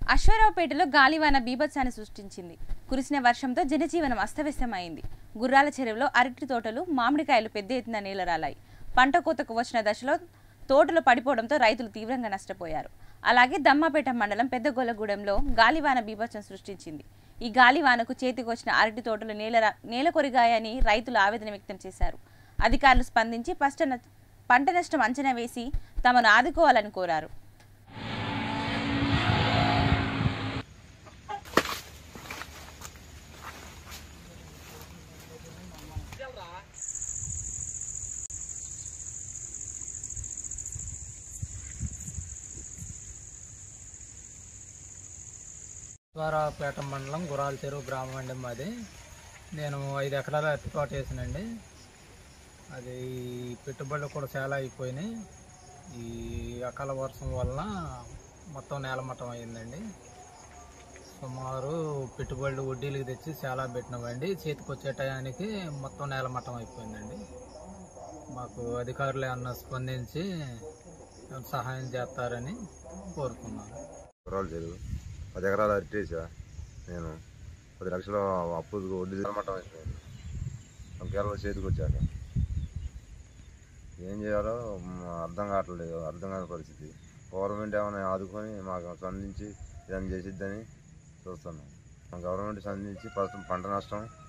అశ్వారావుపేటలో గాలివాన బీభత్సాన్ని సృష్టించింది కురిసిన వర్షంతో జనజీవనం అస్తవ్యస్తమైంది గుర్రాల చెరువులో అరటి తోటలు మామిడికాయలు పెద్ద ఎత్తున నీలరాలాయి పంట కోతకు వచ్చిన దశలో తోటలు పడిపోవడంతో రైతులు తీవ్రంగా నష్టపోయారు అలాగే దమ్మాపేట మండలం పెద్దగొల్లగూడెంలో గాలివాన బీభత్సం సృష్టించింది ఈ గాలివానకు చేతికొచ్చిన అరటి తోటలు నేల నేల కొరిగాయని రైతులు ఆవేదన వ్యక్తం చేశారు అధికారులు స్పందించి పష్ట న- పంట నష్టం అంచనా వేసి తమను ఆదుకోవాలని కోరారు ద్వారాపేట మండలం గురాల చెరువు గ్రామం అండి మాది నేను ఐదు ఎకరాల అరటి తోట వేసానండి అది పెట్టుబడులు కూడా చాలా అయిపోయినాయి ఈ అకాల వర్షం వలన మొత్తం నేలమట్టం అయిందండి సుమారు పెట్టుబడులు వడ్డీలకు తెచ్చి చాలా పెట్టినామండి చేతికి వచ్చే టయానికి మొత్తం నేలమట్టం అయిపోయిందండి మాకు అధికారులు ఏమన్నా స్పందించి సహాయం చేస్తారని కోరుతున్నాను ఎకరాలు చెరువు పది ఎకరాలు అరిటేసా నేను పది లక్షలు అప్పు వడ్డీ మట్టం అయిపోయింది ఇంకెలా చేతికి వచ్చాక ఏం చేయాలో మ్, అర్థం కావట్లేదు అర్థం కాని పరిస్థితి గవర్నమెంట్ ఏమైనా ఆదుకొని మాకు స్పందించి ఏదైనా చేసిద్దని చూస్తున్నాం గవర్నమెంట్ స్పందించి ఫస్ట్ పంట నష్టం